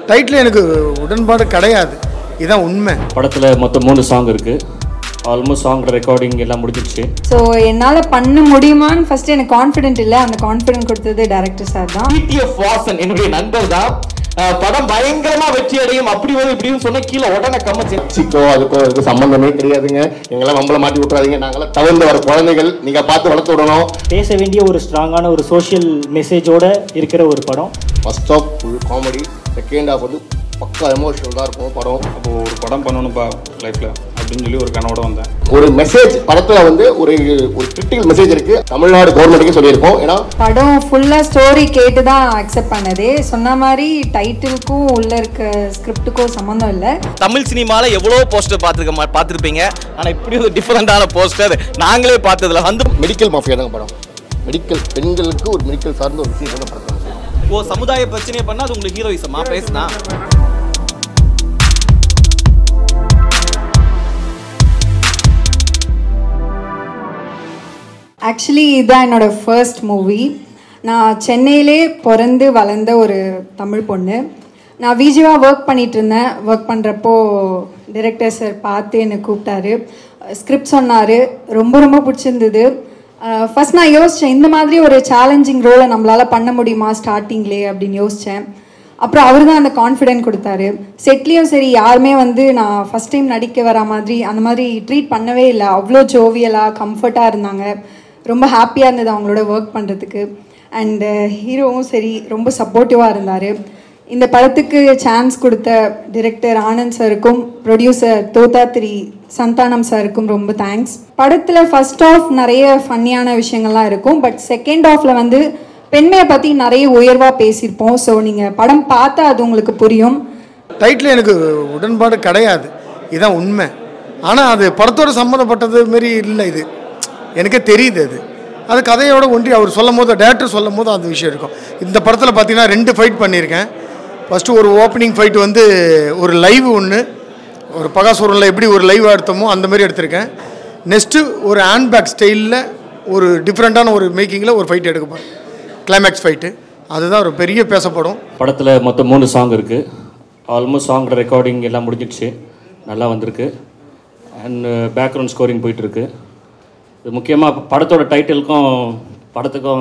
Title எனக்கு உடன்பாடு கிடையாது இதுதான் உண்மை படத்தில் மொத்தம் மூணு சாங் இருக்குது ஆல்மோஸ்ட் சாங் ரெக்கார்டிங் எல்லாம் முடிஞ்சிடுச்சு ஸோ என்னால் பண்ண முடியுமான்னு ஃபஸ்ட்டு எனக்கு கான்ஃபிடென்ட் இல்லை அந்த கான்ஃபிடென்ட் கொடுத்தது டேரக்டர் சார் தான் டிடிஎஃப் வாசன் என்னுடைய நண்பர் தான் அஹ் படம் பயங்கரமா வெற்றி அடையும் அப்படி வரும் இப்படியும் சொன்ன கீழே உடனே கம்மச்சு சிக்கோ அதுக்கோ இதுக்கு சம்பந்தமே கிடையாதுங்க எங்கெல்லாம் நம்மள மாட்டி விட்டுறாதீங்க நாங்களாம் தவிர்த்து வர குழந்தைகள் நீங்க பார்த்து வளர்த்து விடணும் பேச வேண்டிய ஒரு ஸ்ட்ராங்கான ஒரு சோஷியல் மெசேஜோட இருக்கிற ஒரு படம் first half full comedy second half வந்து பக்கா எமோஷனல் தான் இருக்கும் படம் அப்போ ஒரு படம் பண்ணணும்ப்பா லைஃப்ல அப்படின்னு சொல்லி ஒரு கனவோட வந்தேன் ஒரு மெசேஜ் படத்துல வந்து ஒரு ஒரு கிரிட்டிக்கல் மெசேஜ் இருக்கு தமிழ்நாடு கவர்மெண்ட்டுக்கு சொல்லியிருக்கோம் ஏன்னா படம் ஃபுல்லாக ஸ்டோரி கேட்டு தான் அக்செப்ட் பண்ணதே சொன்ன மாதிரி டைட்டிலுக்கும் உள்ளே இருக்க ஸ்கிரிப்டுக்கும் சம்மந்தம் இல்லை தமிழ் சினிமால எவ்வளோ போஸ்டர் பார்த்துருக்க பார்த்துருப்பீங்க ஆனா இப்படி ஒரு டிஃபரெண்டான போஸ்டர் நாங்களே பார்த்ததுல வந்து மெடிக்கல் மாஃபியா தாங்க படம் மெடிக்கல் பெண்களுக்கு ஒரு மெடிக்கல் சார்ந்த ஒரு விஷயம் தான் படத்தில் ஓ சமுதாய பிரச்சனையை பண்ணா அது உங்களுக்கு ஹீரோயிசமா பேசுனா ஆக்சுவலி இதுதான் என்னோட ஃபர்ஸ்ட் மூவி நான் சென்னையிலே பிறந்து வளர்ந்த ஒரு தமிழ் பொண்ணு நான் விஜிவாக ஒர்க் பண்ணிட்டு இருந்தேன் ஒர்க் பண்ணுறப்போ டிரெக்டர் சார் பார்த்து என்னை கூப்பிட்டாரு ஸ்கிரிப்ட் சொன்னார் ரொம்ப ரொம்ப பிடிச்சிருந்தது ஃபர்ஸ்ட் நான் யோசித்தேன் இந்த மாதிரி ஒரு சேலஞ்சிங் ரோலை நம்மளால் பண்ண முடியுமா ஸ்டார்டிங்லே அப்படின்னு யோசித்தேன் அப்புறம் அவர் தான் அந்த கான்ஃபிடென்ட் கொடுத்தாரு செட்லேயும் சரி யாருமே வந்து நான் ஃபஸ்ட் டைம் நடிக்க வர மாதிரி அந்த மாதிரி ட்ரீட் பண்ணவே இல்லை அவ்வளோ ஜோவியலாக கம்ஃபர்ட்டாக இருந்தாங்க ரொம்ப ஹாப்பியாக இருந்தது அவங்களோட ஒர்க் பண்ணுறதுக்கு அண்டு ஹீரோவும் சரி ரொம்ப சப்போர்ட்டிவாக இருந்தார் இந்த படத்துக்கு சான்ஸ் கொடுத்த டிரெக்டர் ஆனந்த் சாருக்கும் ப்ரொடியூசர் தோதாத்திரி சந்தானம் சாருக்கும் ரொம்ப தேங்க்ஸ் படத்தில் ஃபர்ஸ்ட் ஆஃப் நிறைய ஃபன்னியான விஷயங்கள்லாம் இருக்கும் பட் செகண்ட் ஆஃப்ல வந்து பெண்மையை பற்றி நிறைய உயர்வாக பேசியிருப்போம் ஸோ நீங்கள் படம் பார்த்தா அது உங்களுக்கு புரியும் டைட்டில் எனக்கு உடன்பாடு கிடையாது இதுதான் உண்மை ஆனால் அது படத்தோட சம்மந்தப்பட்டது மாரி இல்லை இது எனக்கே தெரியுது அது அது கதையோட ஒன்றி அவர் சொல்லும் போது டேரக்டர் சொல்லும் போது அந்த விஷயம் இருக்கும் இந்த படத்தில் பார்த்தீங்கன்னா ரெண்டு ஃபைட் பண்ணியிருக்கேன் ஃபஸ்ட்டு ஒரு ஓப்பனிங் ஃபைட் வந்து ஒரு லைவ் ஒன்று ஒரு பகாசூரனில் எப்படி ஒரு லைவ் எடுத்தோமோ அந்த மாதிரி எடுத்திருக்கேன் நெக்ஸ்ட்டு ஒரு ஹேண்ட்பேக் ஸ்டைலில் ஒரு டிஃப்ரெண்ட்டான ஒரு மேக்கிங்கில் ஒரு ஃபைட் எடுக்க போகிறேன் கிளைமேக்ஸ் ஃபைட்டு அதுதான் ஒரு பெரிய பேசப்படும் படத்தில் மொத்தம் மூணு சாங் இருக்குது ஆல்மோஸ்ட் சாங் ரெக்கார்டிங் எல்லாம் முடிஞ்சிடுச்சு நல்லா வந்திருக்கு அண்ட் பேக்ரவுண்ட் ஸ்கோரிங் போயிட்டுருக்கு இது முக்கியமாக படத்தோட டைட்டிலுக்கும் படத்துக்கும்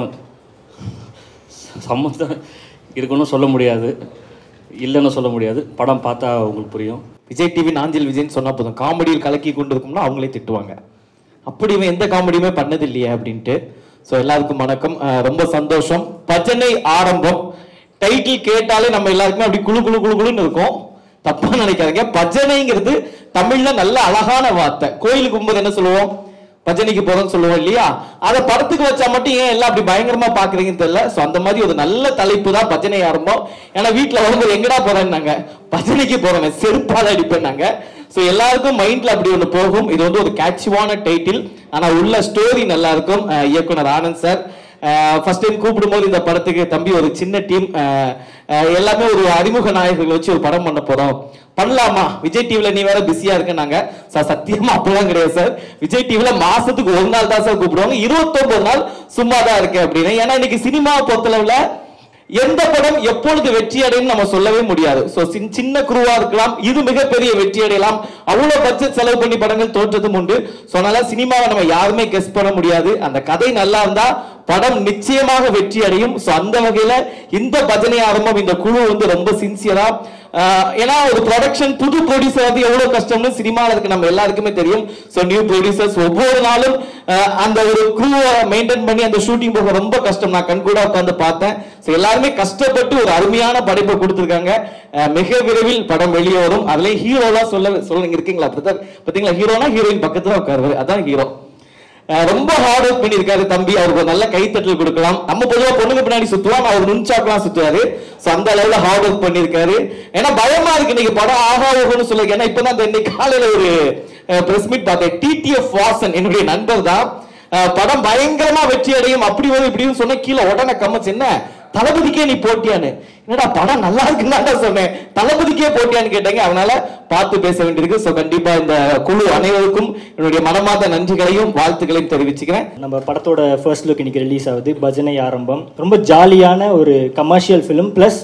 சம்மந்தம் இருக்குன்னு சொல்ல முடியாது இல்லைன்னு சொல்ல முடியாது படம் பார்த்தா உங்களுக்கு புரியும் விஜய் டிவி நாஞ்சில் விஜய்னு சொன்னா போதும் காமெடியில் கலக்கி கொண்டு இருக்கும்னா அவங்களே திட்டுவாங்க அப்படி இவன் எந்த காமெடியுமே பண்ணது இல்லையே அப்படின்ட்டு ஸோ எல்லாருக்கும் வணக்கம் அஹ் ரொம்ப சந்தோஷம் பஜனை ஆரம்பம் டைட்டில் கேட்டாலே நம்ம எல்லாருக்குமே அப்படி குழு குழு குழு குழுன்னு இருக்கும் தப்பா நினைக்காதீங்க பஜனைங்கிறது தமிழ்ல நல்ல அழகான வார்த்தை கோயிலுக்கு போகும்போது என்ன சொல்லுவோம் பஜனைக்கு போறோம்னு சொல்லுவோம் இல்லையா அதை படத்துக்கு வச்சா மட்டும் ஏன் எல்லாம் அப்படி பயங்கரமா பாக்குறீங்கன்னு தெரியல சோ அந்த மாதிரி ஒரு நல்ல தலைப்பு தான் பஜனை ஆரம்பம் ஏன்னா வீட்டுல வரும்போது எங்கடா போறேன்னாங்க பஜனைக்கு போறேன் செருப்பால அடிப்பேன்னாங்க சோ எல்லாருக்கும் மைண்ட்ல அப்படி ஒன்று போகும் இது வந்து ஒரு கேட்சிவான டைட்டில் ஆனா உள்ள ஸ்டோரி நல்லா இருக்கும் அஹ் இயக்குனர் ஆனந்த் சார் ஃபர்ஸ்ட் டைம் கூப்பிடும்போது இந்த படத்துக்கு தம்பி ஒரு சின்ன டீம் எல்லாமே ஒரு அறிமுக நாயகர்கள் வச்சு ஒரு படம் பண்ண போறோம் பண்ணலாமா விஜய் டிவில நீ வேற பிஸியா இருக்கனாங்க சார் சத்தியமா அப்பெல்லாம் கிடையாது சார் விஜய் டிவில மாசத்துக்கு ஒரு நாள் தான் சார் கூப்பிடுவாங்க இருபத்தொன்பது நாள் சும்மா தான் இருக்கேன் அப்படின்னு ஏன்னா இன்னைக்கு சினிமாவை பொறுத்தளவுல எந்த படம் எப்பொழுது வெற்றி அடையும் நம்ம சொல்லவே முடியாது சோ சின்ன குருவா இருக்கலாம் இது மிகப்பெரிய வெற்றி அடையலாம் அவ்வளவு பட்ஜெட் செலவு பண்ணி படங்கள் தோற்றதும் உண்டு சோ அதனால சினிமாவை நம்ம யாருமே கெஸ் பண்ண முடியாது அந்த கதை நல்லா இருந்தா படம் நிச்சயமாக வெற்றி அடையும் சோ அந்த வகையில இந்த பஜனை ஆரம்பம் இந்த குழு வந்து ரொம்ப சின்சியரா ஏன்னா ஒரு ப்ரொடக்ஷன் புது ப்ரொடியூசர் வந்து எவ்வளவு கஷ்டம்னு சினிமால இருக்கு நம்ம எல்லாருக்குமே தெரியும் சோ நியூ ப்ரொடியூசர்ஸ் ஒவ்வொரு நாளும் ஆஹ் அந்த ஒரு குரூவை மெயின்டைன் பண்ணி அந்த ஷூட்டிங் போக ரொம்ப கஷ்டம் நான் கண்கூட உட்காந்து பார்த்தேன் ஸோ எல்லாருமே கஷ்டப்பட்டு ஒரு அருமையான படைப்பை கொடுத்துருக்காங்க ஆஹ் மிக விரைவில் படம் வெளியே வரும் அதுலயும் ஹீரோலாம் சொல்ல சொல்லுங்க இருக்கீங்களா பிரதர் பாத்தீங்களா ஹீரோனா ஹீரோயின் பக்கத்துல உட்காருவாரு அதான் ஹீரோ அஹ் ரொம்ப ஹார்ட் ஒர்க் பண்ணிருக்காரு தம்பி அவருக்கு ஒரு நல்ல கைத்தட்டல் கொடுக்கலாம் நம்ம பொதுவா பொண்ணுங்க பின்னாடி சுத்துவோம் அவர் நுண்சாக்கெல்லாம் சுத்துவாரு சோ அந்த அளவுல ஹார்ட் ஒர்க் பண்ணிருக்காரு ஏன்னா பயமா இருக்கு இன்னைக்கு படம் ஆகா ஓகோன்னு சொல்லுங்க ஏன்னா இப்பதான் இந்த இன்னைக்கு காலையில ஒரு பிரஸ் மீட் பார்த்தேன் டிடிஎஃப் வாசன் என்னுடைய நண்பர் தான் அஹ் படம் பயங்கரமா வெற்றி அடையும் அப்படி வரும் இப்படியும் சொன்ன கீழே உடனே கம்மச்சு என்ன தளபதிக்கே நீ போட்டியான்னு என்னடா படம் நல்லா இருக்குன்னு சொன்னேன் தளபதிக்கே போட்டியான்னு கேட்டாங்க அதனால பார்த்து பேச வேண்டியிருக்கு சோ கண்டிப்பா இந்த குழு அனைவருக்கும் என்னுடைய மனமார்ந்த நன்றிகளையும் வாழ்த்துக்களையும் தெரிவிச்சுக்கிறேன் நம்ம படத்தோட ஃபர்ஸ்ட் லுக் இன்னைக்கு ரிலீஸ் ஆகுது பஜனை ஆரம்பம் ரொம்ப ஜாலியான ஒரு கமர்ஷியல் ஃபிலிம் ப்ளஸ்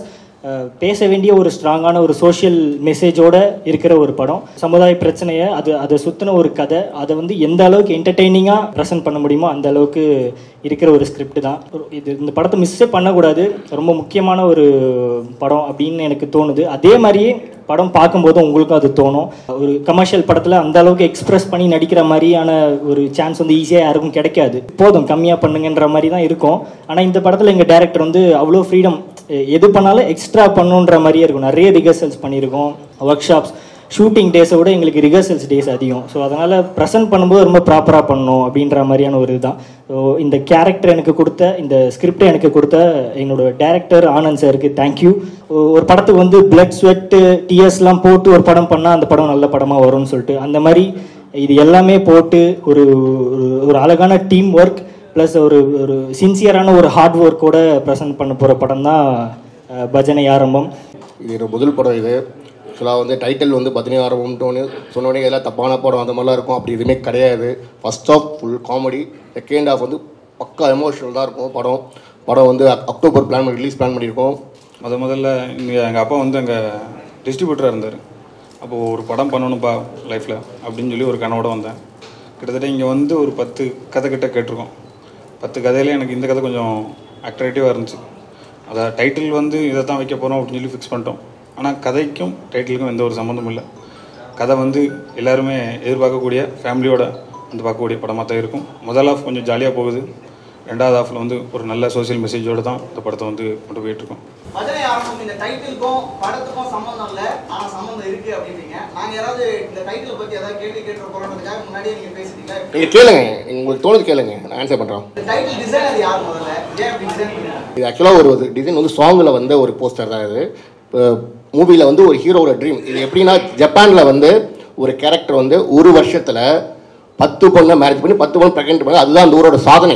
அஹ், பேச வேண்டிய ஒரு ஸ்ட்ராங்கான ஒரு சோஷியல் மெசேஜோட இருக்கிற ஒரு படம் சமுதாய பிரச்சனையை அது அதை சுற்றின ஒரு கதை அதை வந்து எந்த அளவுக்கு என்டர்டெய்னிங்காக ப்ரெசென்ட் பண்ண முடியுமோ அந்த அளவுக்கு இருக்கிற ஒரு ஸ்கிரிப்ட் தான் ஒரு- இது இந்த படத்தை மிஸ்ஸே பண்ணக்கூடாது ரொம்ப முக்கியமான ஒரு படம் அப்படின்னு எனக்கு தோணுது அதே மாதிரியே படம் பார்க்கும்போது உங்களுக்கும் அது தோணும் ஒரு கமர்ஷியல் படத்தில் அந்த அளவுக்கு எக்ஸ்பிரஸ் பண்ணி நடிக்கிற மாதிரியான ஒரு சான்ஸ் வந்து ஈஸியாக யாருக்கும் கிடைக்காது போதும் கம்மியாக பண்ணுங்கன்ற மாதிரி தான் இருக்கும் ஆனால் இந்த படத்தில் எங்கள் டேரக்டர் வந்து அவ்வளோ ஃப்ரீடம் எது பண்ணாலும் எக்ஸ்ட்ரா பண்ணுன்ற மாதிரியே இருக்கும் நிறைய ரிஹர்சல்ஸ் பண்ணியிருக்கோம் ஒர்க் ஷாப்ஸ் ஷூட்டிங் டேஸை விட எங்களுக்கு ரிஹர்சல்ஸ் டேஸ் அதிகம் ஸோ அதனால் ப்ரெசென்ட் பண்ணும்போது ரொம்ப ப்ராப்பராக பண்ணணும் அப்படின்ற மாதிரியான ஒரு இதுதான் ஸோ இந்த கேரக்டர் எனக்கு கொடுத்த இந்த ஸ்கிரிப்டை எனக்கு கொடுத்த என்னோட டேரக்டர் ஆனந்த் சாருக்கு தேங்க்யூ ஒரு படத்துக்கு வந்து பிளட் ஸ்வெட்டு டிஎஸ்லாம் போட்டு ஒரு படம் பண்ணால் அந்த படம் நல்ல படமாக வரும்னு சொல்லிட்டு அந்த மாதிரி இது எல்லாமே போட்டு ஒரு ஒரு- ஒரு அழகான டீம் ஒர்க் ப்ளஸ் ஒரு ஒரு சின்சியரான ஒரு ஹார்ட் ஒர்க்கோட ப்ரெசென்ட் பண்ண போகிற படம் தான் அஹ், பஜனை ஆரம்பம் இது என்னோட முதல் படம் இது ஆக்சுவலாக வந்து டைட்டில் வந்து பத்னி ஆரம்பம்னு சொன்னோடனே எல்லாம் தப்பான படம் அந்த மாதிரிலாம் இருக்கும் அப்படி எதுவுமே கிடையாது first half full comedy second half வந்து பக்கா எமோஷனல் தான் இருக்கும் படம் படம் வந்து அக்- அக்டோபர் பிளான் பண்ணி ரிலீஸ் பிளான் பண்ணியிருக்கோம் முத முதல்ல இங்கே எங்கள் அப்பா வந்து அங்கே டிஸ்ட்ரிபியூட்டராக இருந்தார் அப்போது ஒரு படம் பண்ணணும்ப்பா லைஃப்பில் அப்படின்னு சொல்லி ஒரு கனவோட வந்தேன் கிட்டத்தட்ட இங்கே வந்து ஒரு பத்து கதை கிட்ட கேட்டிருக்கோம் பத்து கதையில எனக்கு இந்த கதை கொஞ்சம் அட்ராக்டிவாக இருந்துச்சு அதை டைட்டில் வந்து இதை தான் வைக்க போகிறோம் அப்படின்னு சொல்லி ஃபிக்ஸ் பண்ணிட்டோம் ஆனால் கதைக்கும் டைட்டிலுக்கும் எந்த ஒரு சம்மந்தமும் இல்லை கதை வந்து எல்லாருமே எதிர்பார்க்கக்கூடிய ஃபேமிலியோட வந்து பார்க்கக்கூடிய படமாக தான் இருக்கும் முதல் ஹாஃப் கொஞ்சம் ஜாலியாக போகுது ரெண்டாவது ஹாஃபில் வந்து ஒரு நல்ல சோஷியல் மெசேஜோடு தான் இந்த படத்தை வந்து கொண்டு போயிட்டுருக்கோம் பஜனை ஆரம்பம் இந்த டைட்டிலுக்கும் படத்துக்கும் சம்மந்தம் இல்லை ஆனா சம்மந்தம் இருக்கு அப்படின்றீங்க நாங்க யாராவது இந்த டைட்டில் பத்தி ஏதாவது கேள்வி கேட்டு போறோம்ன்றதுக்காக முன்னாடியே நீங்க பேசிட்டீங்க நீங்கள் கேளுங்க உங்களுக்கு தோணுது கேளுங்க நான் ஆன்சர் பண்ணுறோம் இந்த டைட்டில் டிசைனர் யார் முதல்ல ஏன் அப்படி டிசைன் பண்ணீங்க இது ஆக்சுவலாக ஒரு டிசைன் வந்து சாங்கில் வந்த ஒரு போஸ்டர் தான் இது மூவியில் வந்து ஒரு ஹீரோவோட ட்ரீம் இது எப்படின்னா ஜப்பானில் வந்து ஒரு கேரக்டர் வந்து ஒரு வருஷத்தில் பத்து பொண்ணை மேரேஜ் பண்ணி பத்து பொண்ணு ப்ரெக்னென்ட் பண்ணி அதுதான் அந்த ஊரோட சாதனை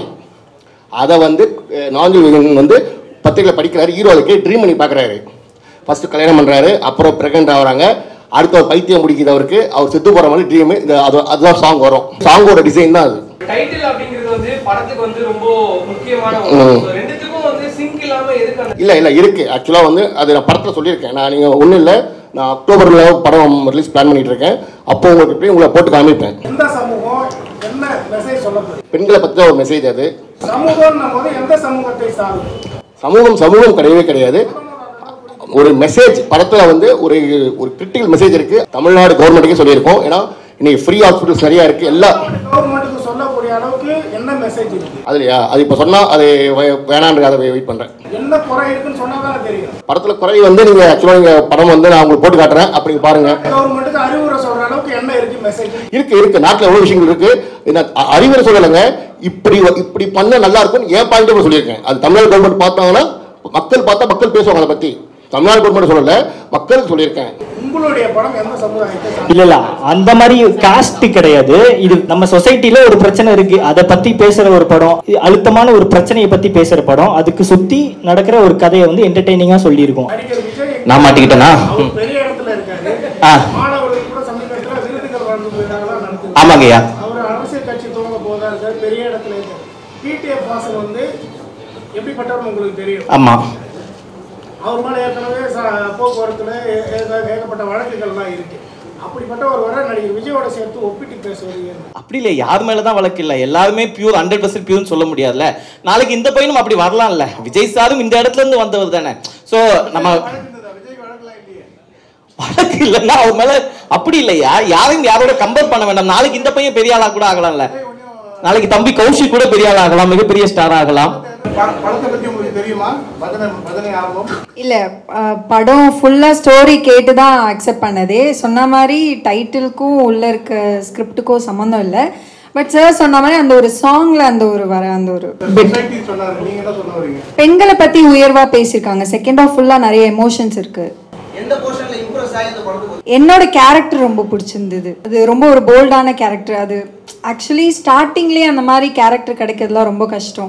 அதை வந்து நாஞ்சில் வந்து பத்திரிகையில் படிக்கிறாரு ஹீரோ அதுக்கு ட்ரீம் பண்ணி பார்க்குறாரு ஃபஸ்ட்டு கல்யாணம் பண்ணுறாரு அப்புறம் ப்ரெக்னென்ட் ஆகுறாங்க அடுத்த ஒரு பைத்தியம் முடிக்குது அவருக்கு அவர் செத்து போகிற மாதிரி ட்ரீம் இது அது அதுதான் சாங் வரும் சாங்கோட டிசைன் தான் அது டைட்டில் அப்படிங்கிறது வந்து படத்துக்கு வந்து ரொம்ப முக்கியமான ம். ஒன்று ரெண்டுத்துக்கும் வந்து சிங்க் இல்லாம எதுக்கு அந்த இல்லை இல்லை இருக்குது ஆக்சுவலாக வந்து அது நான் படத்தில் சொல்லியிருக்கேன் நான் நீங்கள் ஒன்றும் இல்லை நான் அக்டோபரில் படம் ரிலீஸ் பிளான் பண்ணிட்டு இருக்கேன் அப்போ உங்களுக்கு போய் உங்களை போட்டு காமிப்பேன் எந்த சமூகம் என்ன மெசேஜ் சொல்ல போகுது பெண்களை பற்றி தான் ஒரு மெசேஜ் அது சமூகம் போது எந்த சமூகத்தை சாரும் சமூகம் சமூகம் கிடையவே கிடையாது ஒரு மெசேஜ் படத்தில் வந்து ஒரு ஒரு கிரிட்டிக்கல் மெசேஜ் இருக்குது தமிழ்நாடு கவர்மெண்ட்டுக்கே சொல்லியிருக்கோம் ஏன்னா இன்னைக்கு ஃப்ரீ ஹாஸ்பிட்டல்ஸ் நிறையா இருக்குது எல்லா கவர்மெண்ட்டுக்கு சொல்லக்கூடிய அளவுக்கு என்ன மெசேஜ் இருக்கு அதுலையா அது இப்போ சொன்னால் அது வே- வேணான்ற அதை வெயிட் பண்ணுறேன் என்ன குறை இருக்குன்னு சொன்னா தானே தெரியும் படத்தில் குறை வந்து நீங்கள் ஆக்சுவலாக நீங்கள் படம் வந்து நான் உங்களுக்கு போட்டு காட்டுறேன் அப்படி பாருங்கள் கவர்மெண்ட்டுக்கு அறிவுரை சொல்ற அளவுக்கு என்ன இருக்கு மெசேஜ் இருக்கு இருக்கு நாட்டில் எவ்வளவு விஷயங்கள் இருக்கு இந்த அ- அறிவுரை சொல்லலைங்க இப்படி வ- இப்படி பண்ண நல்லா இருக்கும் என் பாயிண்ட் சொல்லியிருக்கேன் அது தமிழ்நாடு கவர்மெண்ட் பார்த்தாங்கன்னா மக்கள் பார்த்தா மக்கள் பேசுவாங்க அதை பத்தி தமிழ்நாடு கவர்மெண்ட் சொல்லல மக்கள் சொல்லியிருக்கேன் உங்களுடைய படம் எந்த சமுதாயத்தை சாரும்? இல்ல இல்ல அந்த மாதிரி காஸ்ட் கிடையாது இது நம்ம சொசைட்டில ஒரு பிரச்சனை இருக்கு அதை பத்தி பேசுற ஒரு படம் இது அழுத்தமான ஒரு பிரச்சனையை பத்தி பேசுற படம் அதுக்கு சுத்தி நடக்கிற ஒரு கதையை வந்து என்டர்டெய்னிங்கா சொல்லியிருக்கோம் நடிகர் விஜய் நான் மாட்டிக்கிட்டேனா அவர் பெரிய இடத்துல இருக்காரு ஆ. மாணவர்களுக்கு கூட சமீபத்தில் விருதுகள் வழங்கும் விழாவெல்லாம் நடத்துது ஆமாங்கய்யா அவர் அரசியல் கட்சி துவங்க போதா இருக்காரு பெரிய இடத்துல இருக்காரு பிடிஎஃப் வாசன் வந்து எப்படிப்பட்டவர் உங்களுக்கு தெரியும் ஆமா அவர் மேல ஏற்கனவே ச- போக்குவரத்துல ஏ- ஏக- ஏகப்பட்ட வழக்குகள்லாம் இருக்கு அப்படிப்பட்ட ஒரு வர நடிகர் விஜயோட சேர்த்து ஒப்பிட்டு பேசுவது ஏன்? அப்படி இல்லை யார் மேல தான் வழக்கு இல்லை எல்லாருமே பியூர் ஹண்ட்ரட் பர்சன்ட் பியூர்னு சொல்ல முடியாதுல்ல நாளைக்கு இந்த பையனும் அப்படி வரலாம்ல விஜய் சாரும் இந்த இடத்துல இருந்து வந்தவர் தானே ஸோ நம்ம வழக்கு இருந்ததா? விஜய் வழக்குலாம் இல்லையே வழக்கு இல்லைன்னா அவர் மேல அப்படி இல்லையா யாரையும் யாரோட கம்பேர் பண்ண வேண்டாம் நாளைக்கு இந்த பையன் பெரிய ஆளா கூட ஆகலாம்ல நாளைக்கு தம்பி கௌஷிக் கூட பெரிய ஆள் ஆகலாம் மிகப்பெரிய ஸ்டார் ஆகலாம் ப- படத்தை பத்தி உங்களுக்கு தெரியுமா பதனை பதனை ஆரம்பம் இல்லை படம் ஃபுல்லாக ஸ்டோரி கேட்டு தான் அக்செப்ட் பண்ணதே சொன்ன மாதிரி டைட்டிலுக்கும் உள்ளே இருக்க ஸ்கிரிப்டுக்கும் சம்மந்தம் இல்லை பட் சார் சொன்ன மாதிரி அந்த ஒரு சாங்கில் அந்த ஒரு வர அந்த ஒரு bit. சொசைட்டி சொன்னாரு நீங்க என்ன சொல்ல வரீங்க பெண்களை பற்றி உயர்வாக பேசியிருக்காங்க செகண்ட் ஆஃப் ஃபுல்லாக நிறைய எமோஷன்ஸ் இருக்குது எந்த போர்ஷன்ல இம்ப்ரெஸ் ஆகி இந்த படத்துக்கு என்னோட கேரக்டர் ரொம்ப பிடிச்சிருந்தது அது ரொம்ப ஒரு போல்டான கேரக்டர் அது ஆக்சுவலி ஸ்டார்டிங்லேயே அந்த மாதிரி கேரக்டர் கிடைக்கிறதுலாம் ரொம்ப கஷ்டம்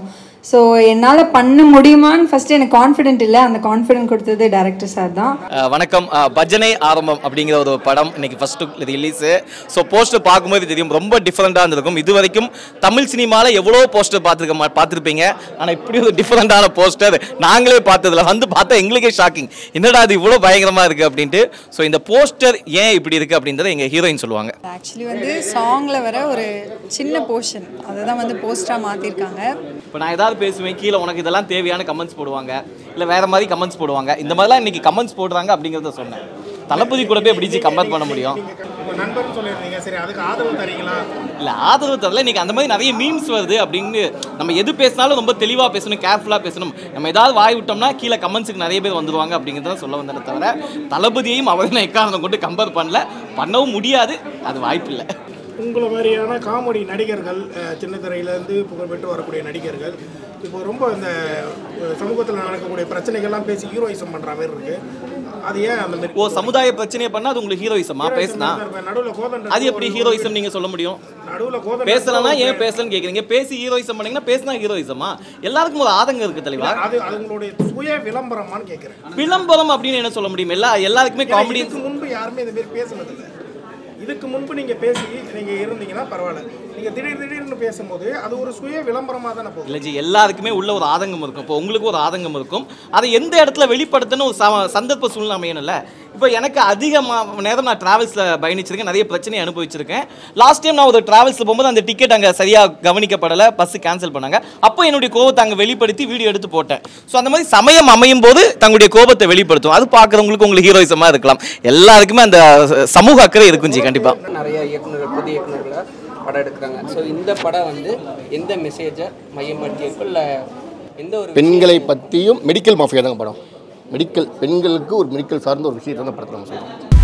ஸோ என்னால் பண்ண முடியுமான்னு ஃபஸ்ட்டு எனக்கு கான்ஃபிடென்ட் இல்லை அந்த கான்ஃபிடென்ட் கொடுத்தது டேரக்டர் சார் தான் அஹ் வணக்கம் அஹ் பஜனை ஆரம்பம் அப்படிங்கிற ஒரு படம் இன்னைக்கு ஃபர்ஸ்ட் ரிலீஸு ஸோ போஸ்டர் பார்க்கும்போது தெரியும் ரொம்ப டிஃப்ரெண்ட்டாக இருந்திருக்கும் இது வரைக்கும் தமிழ் சினிமாவில் எவ்வளோ போஸ்டர் பார்த்துருக்க மா பார்த்துருப்பீங்க ஆனால் இப்படி ஒரு டிஃப்ரெண்ட்டான போஸ்டர் நாங்களே பார்த்ததில்ல வந்து பார்த்தா எங்களுக்கே ஷாக்கிங் என்னடா அது இவ்வளோ பயங்கரமாக இருக்குது அப்படின்ட்டு ஸோ இந்த போஸ்டர் ஏன் இப்படி இருக்குது அப்படின்றத எங்கள் ஹீரோயின் சொல்லுவாங்க ஆக்சுவலி வந்து சாங்கில் வர ஒரு சின்ன போர்ஷன் அதை தான் வந்து போஸ்டராக மாற்றிருக்காங்க இப்போ நான் ஏதாவது பேசுவேன் கீழே உனக்கு இதெல்லாம் தேவையான கமெண்ட்ஸ் போடுவாங்க இல்லை வேற மாதிரி கமெண்ட்ஸ் போடுவாங்க இந்த மாதிரிலாம் இன்னைக்கு கமெண்ட்ஸ் போடுறாங்க அப்படிங்கிறத சொன்னேன் தளபதி கூட போய் எப்படி கம்பேர் பண்ண முடியும் உங்க நண்பர்னு சொல்லியிருந்தீங்க சரி அதுக்கு ஆதரவு தரீங்களா இல்லை ஆதரவு தரல இன்னைக்கு அந்த மாதிரி நிறைய மீம்ஸ் வருது அப்படின்னு நம்ம எது பேசினாலும் ரொம்ப தெளிவாக பேசணும் கேர்ஃபுல்லாக பேசணும் நம்ம ஏதாவது வாய் விட்டோம்னா கீழே கமெண்ட்ஸுக்கு நிறைய பேர் வந்துருவாங்க அப்படிங்கிறத சொல்ல வந்தேனே தவிர தளபதியையும் அவரையும் நான் எக்காரணம் கொண்டு கம்பேர் பண்ணல பண்ணவும் முடியாது அது வாய்ப்பில்லை உங்களை மாதிரியான காமெடி நடிகர்கள் அஹ், சின்ன திரையிலேருந்து புகழ்பெற்று வரக்கூடிய நடிகர்கள் இப்போ ரொம்ப இந்த சமூகத்தில் நடக்கக்கூடிய பிரச்சனைகள்லாம் பேசி ஹீரோயிசம் பண்ணுற மாதிரி இருக்கு அது ஏன் அந்த மாதிரி ஓ சமுதாய பிரச்சனையை பண்ணா அது உங்களுக்கு ஹீரோயிசமா பேசினா நடுவில் கோதண்ட அது எப்படி ஹீரோயிசம் நீங்க சொல்ல முடியும் நடுவில் கோதண்ட பேசலன்னா ஏன் பேசலன்னு கேக்குறீங்க பேசி ஹீரோயிசம் பண்ணீங்கன்னா பேசினா ஹீரோயிசமா எல்லாருக்கும் ஒரு ஆதங்கம் இருக்கு தெளிவா அது அது உங்களுடைய சுய விளம்பரமான்னு கேட்குறேன் விளம்பரம் அப்படின்னு என்ன சொல்ல முடியும் எல்லா எல்லாருக்குமே காமெடி இதுக்கு முன்பு யாருமே இந்த மாதிரி பேசுனதில்லை இதுக்கு முன்பு நீங்க பேசி நீங்க இருந்தீங்கன்னா பரவாயில்ல நீங்க திடீர் திடீர்னு பேசும்போது அது ஒரு சுய விளம்பரமா தானே போகுது இல்லை ஜி எல்லாருக்குமே உள்ள ஒரு ஆதங்கம் இருக்கும் இப்போ உங்களுக்கு ஒரு ஆதங்கம் இருக்கும் அதை எந்த இடத்துல வெளிப்படுத்தணும் ஒரு ச- சந்தர்ப்ப சூழ்நிலை அமையணும்ல இப்போ எனக்கு அதிகமாக நேரம் நான் ட்ராவல்ஸில் பயணிச்சிருக்கேன் நிறைய பிரச்சனையை அனுபவிச்சிருக்கேன் லாஸ்ட் டைம் நான் ஒரு ட்ராவல்ஸில் போகும்போது அந்த டிக்கெட் அங்கே சரியாக கவனிக்கப்படலை பஸ்ஸு கேன்சல் பண்ணாங்க அப்போ என்னுடைய கோபத்தை அங்கே வெளிப்படுத்தி வீடியோ எடுத்து போட்டேன் ஸோ அந்த மாதிரி சமயம் அமையும் போது தங்களுடைய கோபத்தை வெளிப்படுத்தும் அது பார்க்குறவங்களுக்கு உங்களுக்கு ஹீரோயிசமாக இருக்கலாம் எல்லாருக்குமே அந்த சமூக அக்கறை இருக்கும் ஜி கண்டிப்பாக நிறைய இயக்குனர்கள் புதிய இயக்குனர்களை படம் எடுக்கிறாங்க ஸோ இந்த படம் வந்து எந்த மெசேஜை மையப்படுத்தி இருக்கும் இல்லை எந்த ஒரு பெண்களை பற்றியும் மெடிக்கல் மாஃபியா தாங்க படம் மெடிக்கல் பெண்களுக்கு ஒரு மெடிக்கல் சார்ந்த ஒரு விஷயத்தை தான் படத்தில் நம்ம சொல்கிறோம்